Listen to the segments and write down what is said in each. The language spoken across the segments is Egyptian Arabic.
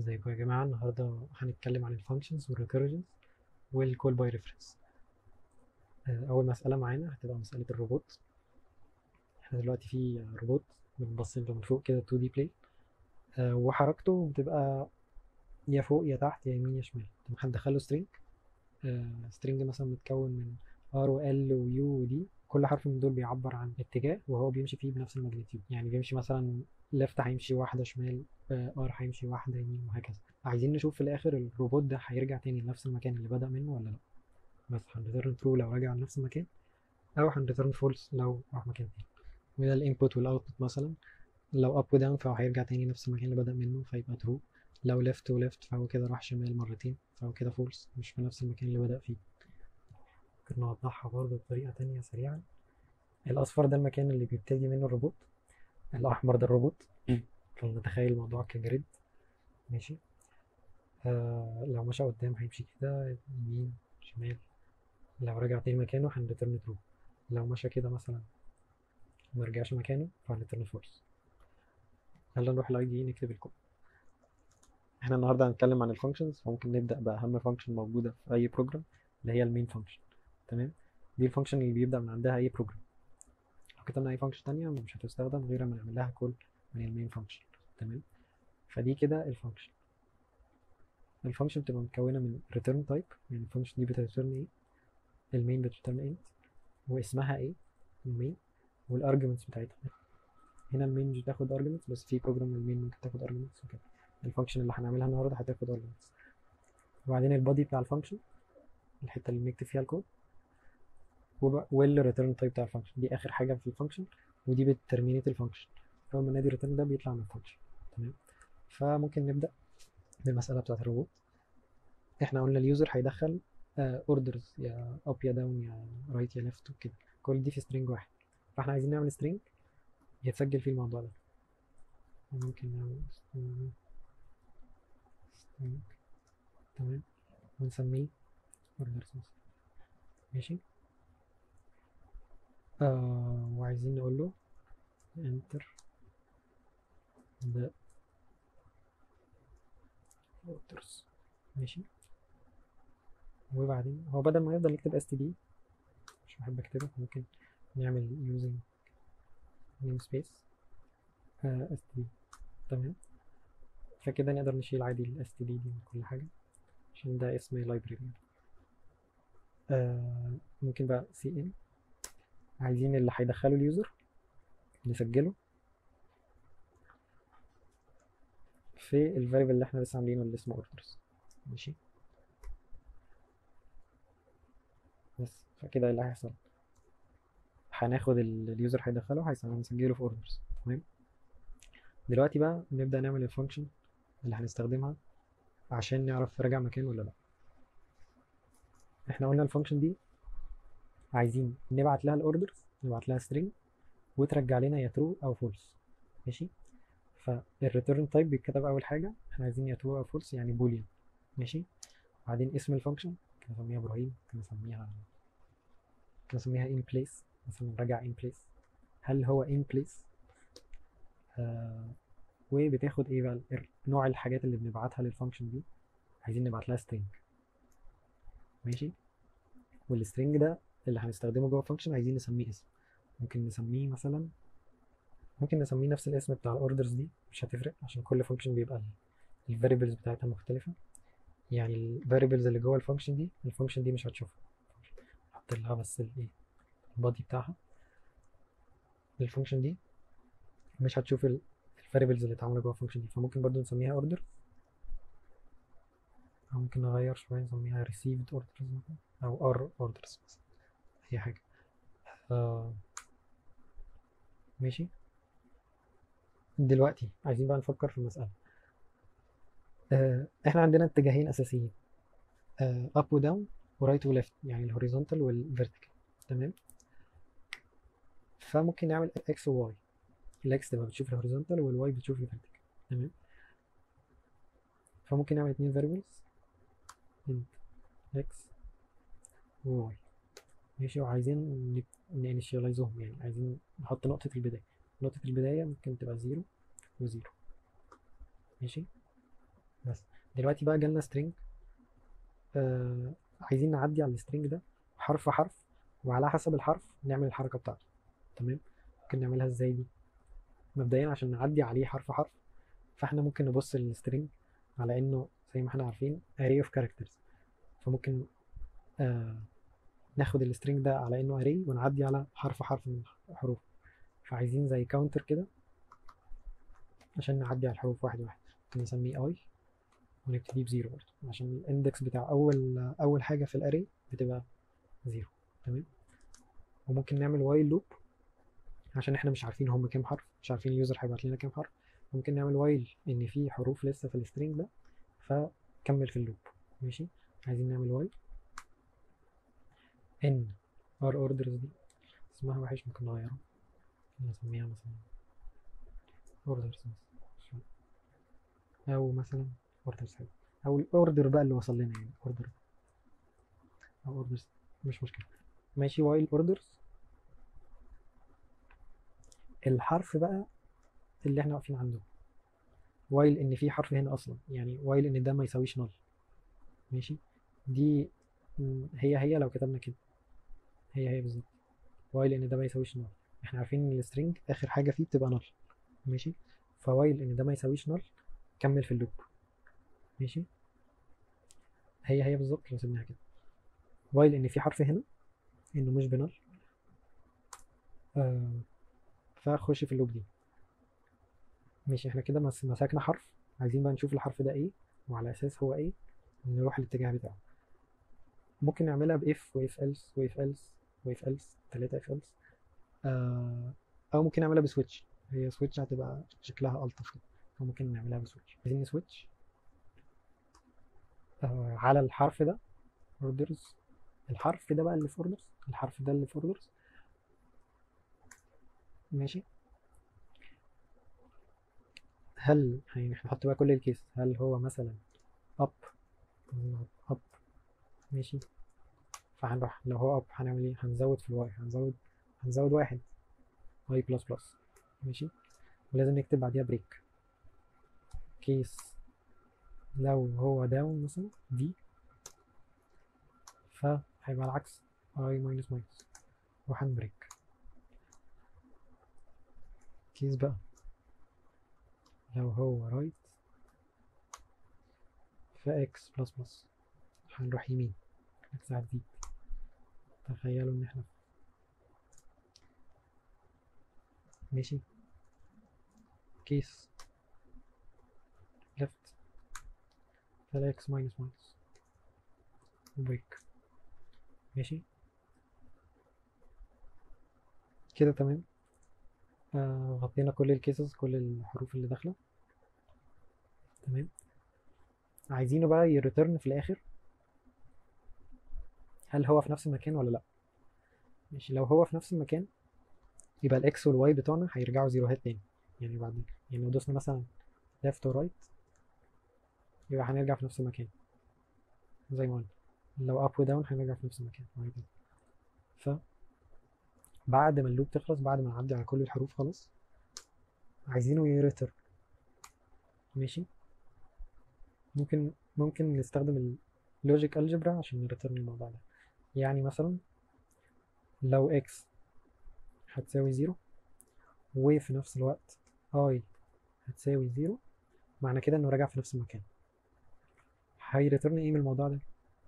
ازيكم يا جماعة النهاردة هنتكلم عن الفانكشنز والريكيرجنز والكول باي ريفرنس أول مسألة معانا هتبقى مسألة الروبوت احنا دلوقتي في روبوت بنبص له من فوق كده 2 دي بلاي وحركته بتبقى يا فوق يا تحت يا يمين يا شمال طب هندخله سترينج سترينج مثلا متكون من ار و ال و يو و دي كل حرف من دول بيعبر عن اتجاه وهو بيمشي فيه بنفس الماجنتيود يعني بيمشي مثلا ليفت هيمشي واحدة شمال ار هيمشي واحدة يمين وهكذا عايزين نشوف في الآخر الروبوت ده هيرجع تاني لنفس المكان اللي بدأ منه ولا لأ بس هنريتيرن ترو لو رجع لنفس المكان أو هنريتيرن فولس لو راح مكان تاني وده الانبوت والاوتبوت مثلا لو اب وداون فهو هيرجع تاني نفس المكان اللي بدأ منه فيبقى ترو لو ليفت وليفت فهو كده راح شمال مرتين فهو كده فولس مش في نفس المكان اللي بدأ فيه ممكن نوضحها برضه بطريقة تانية سريعا الأصفر ده المكان اللي بيبتدي منه الروبوت الأحمر ده الروبوت فنتخيل الموضوع كجريد ماشي آه لو مشى قدام هيمشي كده يمين شمال لو رجع تاني مكانه هنريتيرن ترو لو مشى كده مثلا مرجعش مكانه فهنريتيرن فولس يلا نروح الاي دي نكتب الكود احنا النهارده هنتكلم عن الفانكشنز فممكن نبدا باهم فانكشن موجوده في اي بروجرام اللي هي المين فانكشن تمام دي الفانكشن اللي بيبدا من عندها اي بروجرام لو كتبنا اي فانكشن تانية مش هتستخدم غير ما نعمل لها كول من المين فانكشن تمام فدي كده الفانكشن الفانكشن بتبقى متكونه من return type يعني الفانكشن دي بتريتيرن ايه المين بتريتيرن int واسمها ايه المين والارجيومنتس بتاعتها هنا المين مش بتاخد arguments بس في بروجرام المين ممكن تاخد arguments وكده الفانكشن اللي هنعملها النهارده هتاخد arguments وبعدين البادي بتاع الفانكشن الحته اللي بنكتب فيها الكود والريتيرن تايب بتاع الفانكشن دي اخر حاجه في الفانكشن ودي بترمينيت الفانكشن اول ما نادي ريتيرن ده بيطلع من الفانكشن تمام فممكن نبدا بالمساله بتاعت الروبوت احنا قلنا اليوزر هيدخل اوردرز يا اب يا داون يا رايت يا ليفت وكده كل دي في سترينج واحد فاحنا عايزين نعمل سترينج يتسجل فيه الموضوع ده ممكن نعمل سترينج تمام ونسميه اوردرز مثلا ماشي آه وعايزين نقول له enter the orders ماشي وبعدين هو بدل ما يفضل يكتب std مش بحب اكتبه ممكن نعمل using namespace آه std تمام فكده نقدر نشيل عادي ال std دي من كل حاجة عشان ده اسم library آه ممكن بقى cn عايزين اللي هيدخله اليوزر نسجله في الفاريبل اللي احنا لسه عاملينه اللي اسمه اوردرز ماشي بس فكده اللي هيحصل هناخد اليوزر هيدخله هنسجله في اوردرز تمام دلوقتي بقى نبدأ نعمل الفانكشن اللي هنستخدمها عشان نعرف راجع مكان ولا لا احنا قلنا الفانكشن دي عايزين نبعت لها الاوردرز نبعت لها string وترجع لنا يا true او false ماشي فالريتيرن تايب بيتكتب اول حاجه احنا عايزين يا true او false يعني بوليان ماشي بعدين اسم الفانكشن ممكن نسميها ابراهيم ممكن نسميها ممكن نسميها in place مثلا رجع in place هل هو in place آه وبتاخد ايه بقى نوع الحاجات اللي بنبعتها للفانكشن دي عايزين نبعت لها string ماشي والسترنج ده اللي هنستخدمه جوه الفانكشن عايزين نسميه اسم ممكن نسميه مثلا ممكن نسميه نفس الاسم بتاع الاوردرز دي مش هتفرق عشان كل فانكشن بيبقى الفاريبلز بتاعتها مختلفة يعني الفاريبلز اللي جوه الفانكشن دي الفانكشن دي مش هتشوفها نحط لها بس الايه البادي بتاعها الفانكشن دي مش هتشوف الفاريبلز اللي اتعملوا جوه الفانكشن دي فممكن برضو نسميها اوردر أو ممكن نغير شوية نسميها received orders مثلا أو r orders مثلا أي حاجة آه ماشي دلوقتي عايزين بقى نفكر في المسألة آه احنا عندنا اتجاهين أساسيين آه up و down و right و left يعني الهوريزونتال والفيرتيكال تمام فممكن نعمل x و y الاكس تبقى بتشوف الهوريزونتال والواي بتشوف الفيرتيكال تمام فممكن نعمل اتنين variables int x و y ماشي وعايزين نانيشياليزهم يعني عايزين نحط نقطة البداية نقطة البداية ممكن تبقى زيرو وزيرو ماشي بس دلوقتي بقى جالنا string آه عايزين نعدي على السترينج ده حرف حرف وعلى حسب الحرف نعمل الحركة بتاعته تمام ممكن نعملها ازاي دي مبدئيا عشان نعدي عليه حرف حرف فاحنا ممكن نبص للسترينج على انه زي ما احنا عارفين array of characters فممكن آه ناخد السترينج ده على انه array ونعدي على حرف حرف من الحروف فعايزين زي كاونتر كده عشان نعدي على الحروف واحد واحد ممكن نسميه i ونبتدي بزيرو برضه عشان الاندكس بتاع اول اول حاجه في الاري بتبقى زيرو تمام وممكن نعمل while loop عشان احنا مش عارفين هم كام حرف مش عارفين اليوزر هيبعت لنا كام حرف ممكن نعمل while ان في حروف لسه في السترينج ده فكمل في اللوب ماشي عايزين نعمل while ان our orders دي اسمها وحش ممكن نغيره نسميها مثلا orders مثلا او مثلا اوردرز حلو او الاوردر بقى اللي وصل لنا يعني اوردر او اوردرز مش مشكله ماشي وايل اوردرز الحرف بقى اللي احنا واقفين عنده وايل ان في حرف هنا اصلا يعني وايل ان ده ما يساويش نل ماشي دي هي هي لو كتبنا كده هي هي بالظبط وايل ان ده ما يساويش نل احنا عارفين ان السترينج اخر حاجه فيه بتبقى نل ماشي فوايل ان ده ما يساويش نل كمل في اللوب ماشي هي هي بالظبط لو سيبناها كده وايل ان في حرف هنا انه مش بنل آه فخش في اللوب دي ماشي احنا كده مسكنا حرف عايزين بقى نشوف الحرف ده ايه وعلى اساس هو ايه نروح الاتجاه بتاعه ممكن نعملها باف واف الس واف الس واف الس تلاتة اف الس آه او ممكن نعملها بسويتش هي سويتش هتبقى شكلها الطف كده فممكن نعملها بسويتش عايزين نسويتش آه على الحرف ده اوردرز الحرف ده بقى اللي في اوردرز الحرف ده اللي في اوردرز ماشي هل يعني هنحط بقى كل الكيس هل هو مثلا اب اب ماشي فهنروح لو هو اب هنعمل ايه هنزود في الواي هنزود هنزود واحد واي بلس بلس ماشي ولازم نكتب بعديها بريك كيس لو هو داون مثلا دي فهيبقى العكس اي ماينس ماينس وهنبريك كيس بقى لو هو رايت فاكس بلس بلس هنروح يمين اكس هتزيد تخيلوا ان احنا ماشي كيس ليفت فالاكس ماينس ماينس بريك ماشي كده تمام آه غطينا كل الكيسز كل الحروف اللي داخله تمام عايزينه بقى يريتيرن في الاخر هل هو في نفس المكان ولا لا ماشي لو هو في نفس المكان يبقى الاكس والواي بتوعنا هيرجعوا زيروهات تاني يعني بعد يعني لو دوسنا مثلا ليفت ورايت يبقى هنرجع في نفس المكان زي ما قلنا لو اب وداون هنرجع في نفس المكان وهكذا ف بعد ما اللوب تخلص بعد ما نعدي على كل الحروف خلاص عايزينه يريتر ماشي ممكن ممكن نستخدم اللوجيك الجبرا عشان نريترن الموضوع ده يعني مثلا لو اكس هتساوي زيرو وفي نفس الوقت اي هتساوي زيرو معنى كده انه راجع في نفس المكان هيريترن ايه من الموضوع ده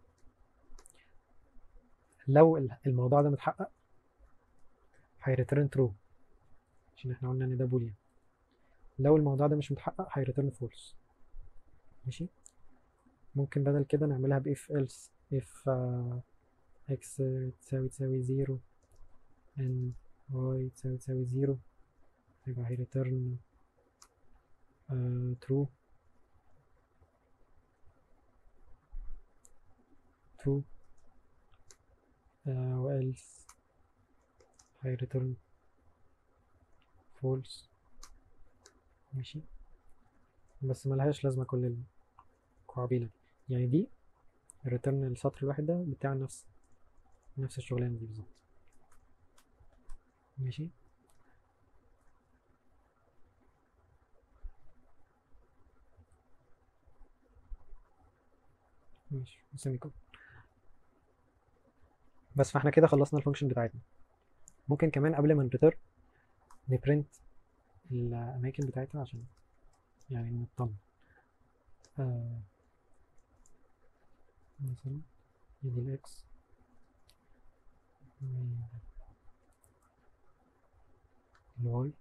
لو الموضوع ده متحقق هيريترن ترو عشان احنا قلنا ان ده بوليان لو الموضوع ده مش متحقق هيريترن فولس ماشي ممكن بدل كده نعملها باف else if اكس تساوي تساوي زيرو and y تساوي تساوي زيرو يبقى هيريترن true true uh, و else هيريترن false ماشي بس ملهاش لازمة كل الكعبيلة دي يعني دي الريترن السطر الواحد ده بتاع نفس نفس الشغلانة دي بالظبط ماشي ماشي سيمي كولون بس فاحنا كده خلصنا الفانكشن بتاعتنا ممكن كمان قبل ما نريتيرن نبرنت الاماكن بتاعتها عشان يعني نطمن آه مثلا دي الاكس الواي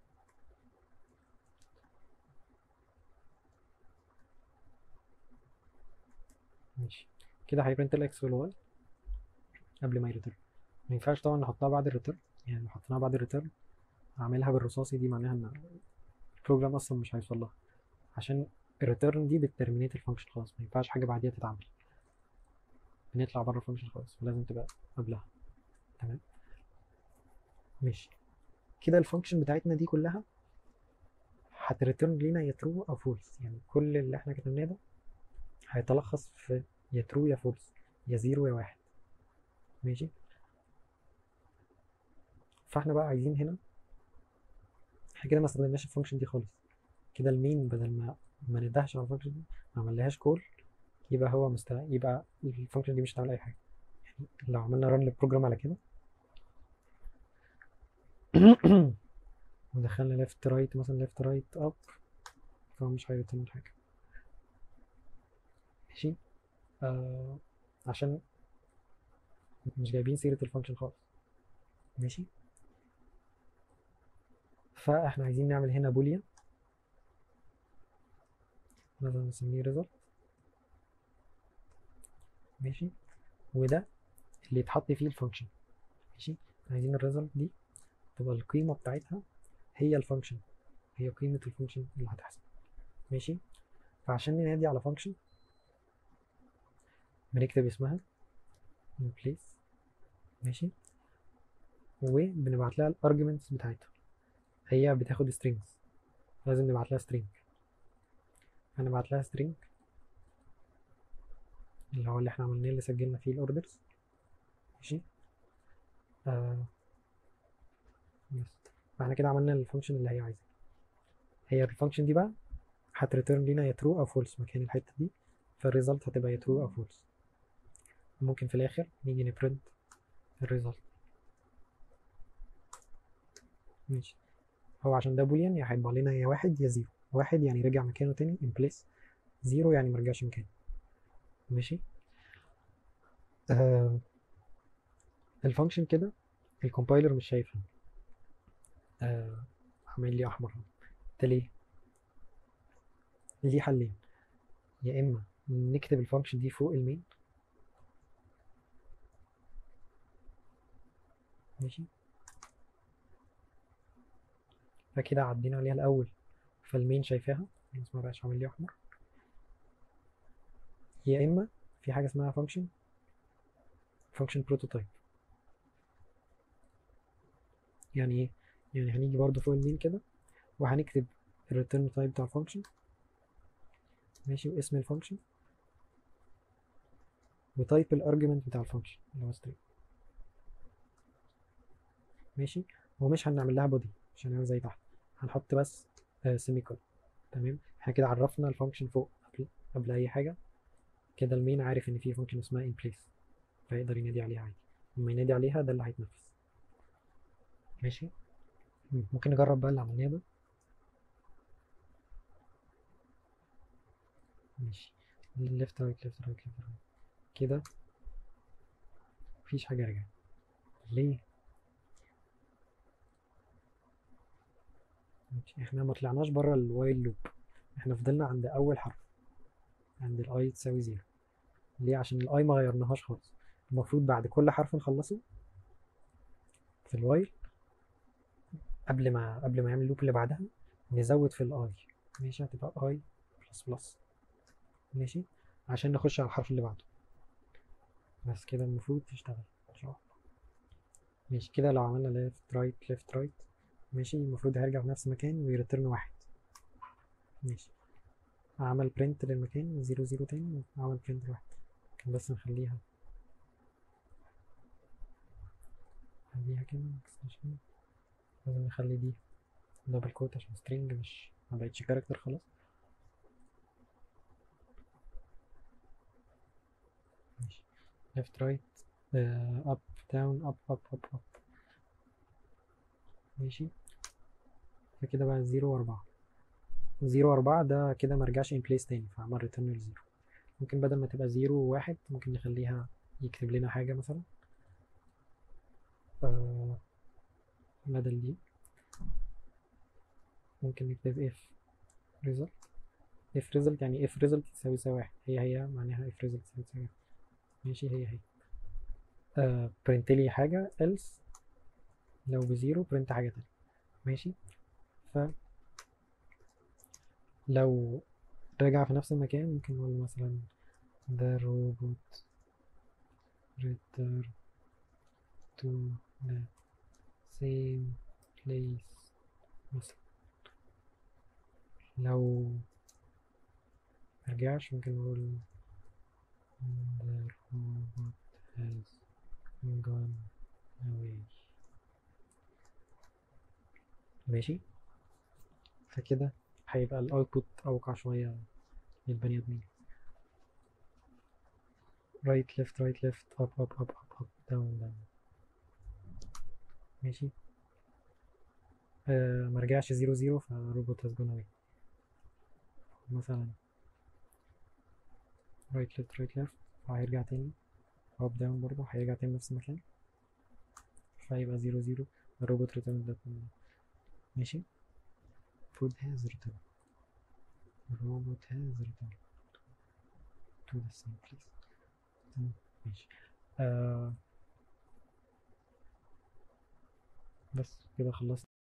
ماشي كده هيبرنت الاكس والواي قبل ما يريتيرن ما ينفعش طبعا نحطها بعد الريتيرن يعني لو حطيناها بعد الريتيرن اعملها بالرصاصي دي معناها ان البروجرام اصلا مش هيوصل لها عشان الريتيرن دي بترمينيت الفانكشن خلاص ما ينفعش حاجه بعديها تتعمل بنطلع بره الفانكشن خالص ولازم تبقى قبلها تمام ماشي كده الفانكشن بتاعتنا دي كلها هتريتيرن لينا يا ترو او فولس يعني كل اللي احنا كتبناه ده هيتلخص في يا ترو يا فولس يا زيرو يا واحد ماشي فاحنا بقى عايزين هنا احنا كده ما استخدمناش الفانكشن دي خالص كده المين بدل ما ما ندهش على الفانكشن دي ما عملناهاش كول يبقى هو مست يبقى الفانكشن دي مش هتعمل اي حاجه يعني لو عملنا رن للبروجرام على كده ودخلنا ليفت رايت مثلا ليفت رايت اب فهو مش هيرتم حاجه ماشي آه عشان مش جايبين سيرة الفانكشن خالص ماشي فاحنا عايزين نعمل هنا بوليان مثلا نسميه result ماشي وده اللي يتحط فيه الفانكشن ماشي عايزين الريزلت دي تبقى القيمة بتاعتها هي الفانكشن هي قيمة الفانكشن اللي هتحصل ماشي فعشان ننادي على فانكشن بنكتب اسمها in place ماشي وبنبعت لها الارجيومنتس بتاعتها هي بتاخد strings لازم نبعت لها string هنبعت لها string اللي هو اللي احنا عملناه اللي سجلنا فيه الاوردرز ماشي آه بس فاحنا كده عملنا الفانكشن اللي هي عايزاه هي الفانكشن دي بقى هتريتيرن لينا يا ترو او فولس مكان الحته دي فالريزلت هتبقى يا ترو او فولس ممكن في الاخر نيجي نبرنت الريزلت ماشي هو عشان ده بوليان يا هيطبع لنا يا واحد يا زيرو واحد يعني رجع مكانه تاني in place زيرو يعني مرجعش مكانه ماشي آه الفانكشن كده الكومبايلر مش شايفها آه عامل لي احمر ده ليه ليه حلين يا اما نكتب الفانكشن دي فوق المين ماشي فكده عدينا عليها الاول فالمين شايفاها بس ما بقاش عامل لي احمر يا اما في حاجه اسمها فانكشن فانكشن بروتوتايب يعني ايه يعني هنيجي برضو فوق المين كده وهنكتب الريتيرن تايب بتاع الفانكشن ماشي واسم الفانكشن وتايب الارجيومنت بتاع الفانكشن اللي هو string ماشي ومش هنعمل لها بودي مش هنعمل زي تحت هنحط بس سيمي كول تمام احنا كده عرفنا الفانكشن فوق قبل قبل اي حاجه كده المين عارف ان في فانكشن اسمها in place فيقدر ينادي عليها عادي لما ينادي عليها ده اللي هيتنفذ ماشي ممكن نجرب بقى اللي عملناه ده ماشي ليفت رايت ليفت رايت ليفت رايت كده مفيش حاجة رجعت ليه؟ ماشي احنا ما طلعناش بره الوايل لوب احنا فضلنا عند اول حرف عند الاي تساوي زيرو ليه عشان الاي ما غيرناهاش خالص المفروض بعد كل حرف نخلصه في الوايل قبل ما قبل ما يعمل اللوب اللي بعدها نزود في الاي ماشي هتبقى اي بلس بلس ماشي عشان نخش على الحرف اللي بعده بس كده المفروض تشتغل ان شاء الله ماشي كده لو عملنا ليفت رايت ليفت رايت ماشي المفروض هيرجع في نفس المكان ويرترن واحد ماشي عمل برنت للمكان زيرو زيرو تاني وعمل برنت لواحد ممكن بس نخليها نخليها كده عشان لازم نخلي دي دبل كوت عشان سترينج مش ما بقتش كاركتر خلاص left right uh, up down up up up up ماشي فكده بقى زيرو وأربعة زيرو وأربعة ده كده مرجعش in place تاني فعمل return لزيرو ممكن بدل ما تبقى زيرو وواحد ممكن نخليها يكتب لنا حاجة مثلا آه بدل دي ممكن نكتب if result if result يعني if result تساوي تساوي واحد هي هي معناها if result تساوي تساوي واحد ماشي هي هي آه print لي حاجة else لو بزيرو print حاجة تانية ماشي ف لو رجع في نفس المكان ممكن نقول مثلا the robot return to the same place مثلا لو مرجعش ممكن نقول the robot has gone away ماشي فكده هيبقى الاوتبوت اوقع شوية للبني ادمين right left right left up up up up up down down ماشي آه مرجعش زيرو زيرو فالروبوت has gone away مثلا right left right left فهيرجع تاني up down برضه هيرجع تاني نفس المكان فهيبقى زيرو زيرو الروبوت return that ماشي food has returned the robot has returned to the same place تمام ماشي آه بس كده خلصت